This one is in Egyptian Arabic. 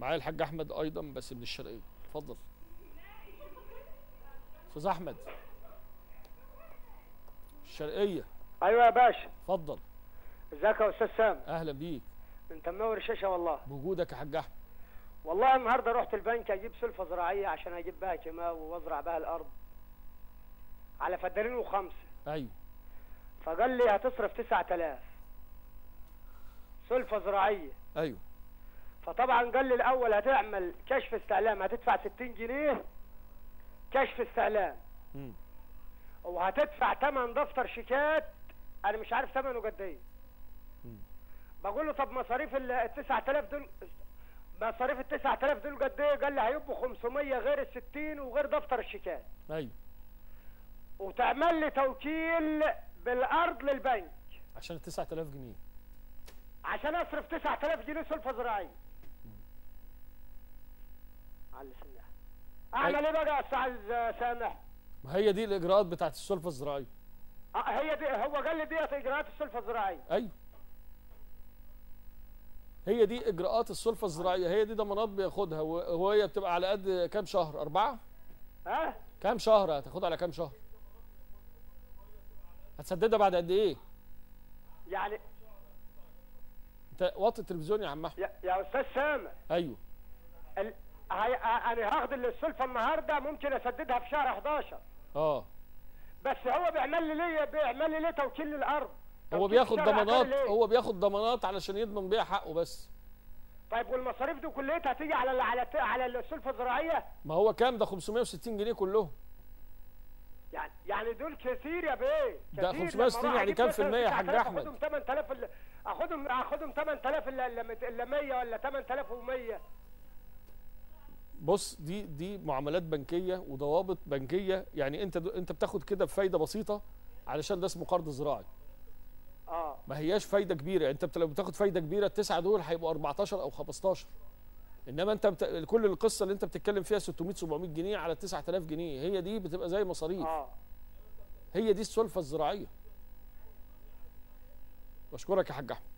معايا الحاج احمد ايضا بس من الشرقيه اتفضل استاذ احمد الشرقيه ايوه يا باشا اتفضل ازيك يا استاذ سام اهلا بيك انت منور الشاشه والله بوجودك يا حاج احمد والله النهارده رحت البنك اجيب سلفه زراعيه عشان اجيب بها كيماوي وازرع بها الارض على فدانين وخمسه ايوه فقال لي هتصرف 9000 سلفه زراعيه ايوه فطبعا قال لي الاول هتعمل كشف استعلام هتدفع 60 جنيه كشف استعلام مم. وهتدفع ثمن دفتر شيكات انا مش عارف ثمنه قد ايه مم. بقول له طب مصاريف ال 9000 دول مصاريف ال 9000 دول قد ايه قال لي هيبقوا 500 غير ال 60 وغير دفتر الشيكات ايوه وتعمل لي توكيل بالارض للبنك عشان ال 9000 جنيه عشان اصرف 9000 جنيه سلفه زراعيه على سنها اعمل ايه بقى يا استاذ سامح ما هي دي الاجراءات بتاعت السلفه الزراعيه آه، هي دي هو قال لي ديت اجراءات السلفه الزراعيه ايوه هي دي اجراءات السلفه الزراعيه هي دي ضمانات بياخدها و- وهي بتبقى على قد كام شهر اربعه ها كام شهر هتاخدها على كام شهر هتسددها بعد قد ايه يعني انت وطي التلفزيون يا عم احمد يا, يا استاذ سامح ايوه ال... هي... انا هاخد السلفه النهارده ممكن اسددها في شهر 11 اه بس هو بيعمل لي ليه بيعمل لي ليه توكيل للارض هو توكيل بياخد الشهر ضمانات عشان ليه؟ هو بياخد ضمانات علشان يضمن بيها حقه بس طيب والمصاريف دي كلها هتيجي على ال- على على السلفه الزراعيه ما هو كام ده 560 جنيه كلهم يعني يعني دول كتير يا بيه ده كتير. 560 لما أروح يعني أجيب كام مثلاً في المية يا حاج 9000 أحمد؟ اخدهم 8000 ال- اخدهم اخدهم 8000 الا الا مت- إلا 100 ولا 8100 بص دي دي معاملات بنكيه وضوابط بنكيه يعني انت انت بتاخد كده بفايده بسيطه علشان ده اسمه قرض زراعي اه ما هياش فايده كبيره انت بت- لو بتاخد فايده كبيره التسعه دول هيبقوا 14 او 15 انما انت بت... كل القصه اللي انت بتتكلم فيها 600 700 جنيه على 9000 جنيه هي دي بتبقى زي مصاريف اه هي دي السلفه الزراعيه بشكرك يا حاج احمد